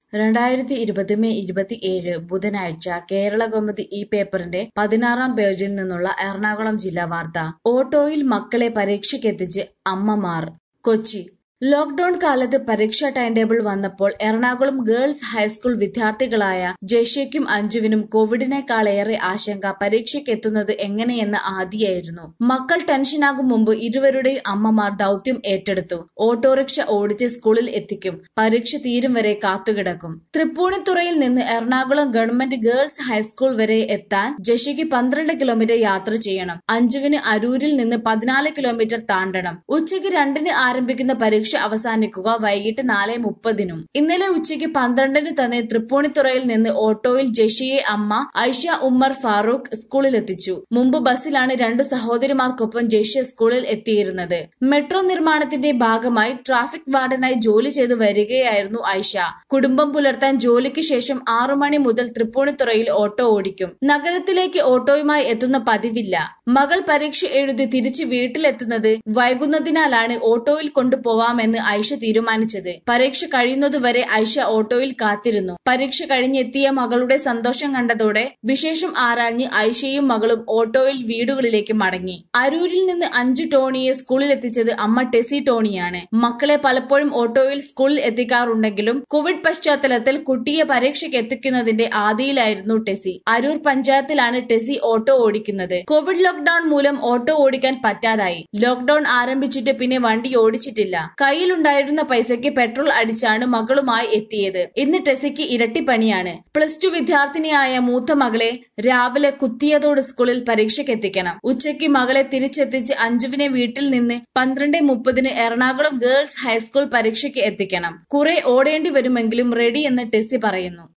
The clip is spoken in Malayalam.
രണ്ടായിരത്തി ഇരുപത് മെയ് ഇരുപത്തിയേഴ് ബുധനാഴ്ച കേരളകൗമുദി ഈ പേപ്പറിന്റെ പതിനാറാം പേജിൽ നിന്നുള്ള എറണാകുളം ജില്ലാ വാർത്ത ഓട്ടോയിൽ മക്കളെ പരീക്ഷയ്ക്കെത്തിച്ച് അമ്മമാർ കൊച്ചി ലോക്ഡൌൺ കാലത്ത് പരീക്ഷാ ടൈം ടേബിൾ വന്നപ്പോൾ എറണാകുളം ഗേൾസ് ഹൈസ്കൂൾ വിദ്യാർത്ഥികളായ ജേഷ്യയ്ക്കും അഞ്ജുവിനും കോവിഡിനേക്കാളേറെ ആശങ്ക പരീക്ഷയ്ക്കെത്തുന്നത് എങ്ങനെയെന്ന് ആദിയായിരുന്നു മക്കൾ ടെൻഷനാകും മുമ്പ് ഇരുവരുടെയും അമ്മമാർ ദൌത്യം ഏറ്റെടുത്തു ഓട്ടോറിക്ഷ ഓടിച്ച് സ്കൂളിൽ എത്തിക്കും പരീക്ഷ തീരും വരെ കാത്തുകിടക്കും തൃപ്പൂണിത്തുറയിൽ നിന്ന് എറണാകുളം ഗവൺമെന്റ് ഗേൾസ് ഹൈസ്കൂൾ വരെ എത്താൻ ജഷ്യയ്ക്ക് പന്ത്രണ്ട് കിലോമീറ്റർ യാത്ര ചെയ്യണം അഞ്ജുവിന് അരൂരിൽ നിന്ന് പതിനാല് കിലോമീറ്റർ താണ്ടണം ഉച്ചയ്ക്ക് രണ്ടിന് ആരംഭിക്കുന്ന പരീക്ഷ അവസാനിക്കുക വൈകിട്ട് നാല് മുപ്പതിനും ഇന്നലെ ഉച്ചയ്ക്ക് പന്ത്രണ്ടിന് തന്നെ തൃപ്പൂണിത്തുറയിൽ നിന്ന് ഓട്ടോയിൽ ജഷിയെ അമ്മ ഐഷ ഉമ്മർ ഫാറൂഖ് സ്കൂളിൽ എത്തിച്ചു മുമ്പ് ബസ്സിലാണ് രണ്ടു സഹോദരിമാർക്കൊപ്പം ജഷ്യ സ്കൂളിൽ എത്തിയിരുന്നത് മെട്രോ നിർമ്മാണത്തിന്റെ ഭാഗമായി ട്രാഫിക് വാർഡനായി ജോലി ചെയ്തു വരികയായിരുന്നു ഐഷ കുടുംബം പുലർത്താൻ ജോലിക്ക് ശേഷം ആറു മണി മുതൽ തൃപ്പൂണിത്തുറയിൽ ഓട്ടോ ഓടിക്കും നഗരത്തിലേക്ക് ഓട്ടോയുമായി എത്തുന്ന പതിവില്ല മകൾ പരീക്ഷ എഴുതി തിരിച്ച് വീട്ടിലെത്തുന്നത് വൈകുന്നതിനാലാണ് ഓട്ടോയിൽ കൊണ്ടുപോവാമെന്ന് ഐഷ തീരുമാനിച്ചത് പരീക്ഷ കഴിയുന്നതുവരെ ഐഷ ഓട്ടോയിൽ കാത്തിരുന്നു പരീക്ഷ കഴിഞ്ഞെത്തിയ മകളുടെ സന്തോഷം കണ്ടതോടെ വിശേഷം ആരാഞ്ഞ് ഐഷയും മകളും ഓട്ടോയിൽ വീടുകളിലേക്ക് മടങ്ങി അരൂരിൽ നിന്ന് അഞ്ചു ടോണിയെ സ്കൂളിൽ എത്തിച്ചത് അമ്മ ടെസി ടോണിയാണ് മക്കളെ പലപ്പോഴും ഓട്ടോയിൽ സ്കൂളിൽ എത്തിക്കാറുണ്ടെങ്കിലും കോവിഡ് പശ്ചാത്തലത്തിൽ കുട്ടിയെ പരീക്ഷയ്ക്ക് എത്തിക്കുന്നതിന്റെ ആദിയിലായിരുന്നു ടെസി അരൂർ പഞ്ചായത്തിലാണ് ടെസി ഓട്ടോ ഓടിക്കുന്നത് കോവിഡ് ലോക്ഡൌൺ മൂലം ഓട്ടോ ഓടിക്കാൻ പറ്റാതായി ലോക്ഡൌൺ ആരംഭിച്ചിട്ട് പിന്നെ വണ്ടി ഓടിച്ചിട്ടില്ല കയ്യിലുണ്ടായിരുന്ന പൈസയ്ക്ക് പെട്രോൾ അടിച്ചാണ് മകളുമായി എത്തിയത് ഇന്ന് ടെസിക്ക് ഇരട്ടിപ്പണിയാണ് പ്ലസ് ടു വിദ്യാർത്ഥിനിയായ മൂത്ത മകളെ രാവിലെ കുത്തിയതോട് സ്കൂളിൽ പരീക്ഷയ്ക്ക് എത്തിക്കണം ഉച്ചയ്ക്ക് മകളെ തിരിച്ചെത്തിച്ച് അഞ്ജുവിനെ വീട്ടിൽ നിന്ന് പന്ത്രണ്ട് മുപ്പതിന് എറണാകുളം ഗേൾസ് ഹൈസ്കൂൾ പരീക്ഷയ്ക്ക് എത്തിക്കണം കുറെ ഓടേണ്ടി വരുമെങ്കിലും റെഡി എന്ന് ടെസി പറയുന്നു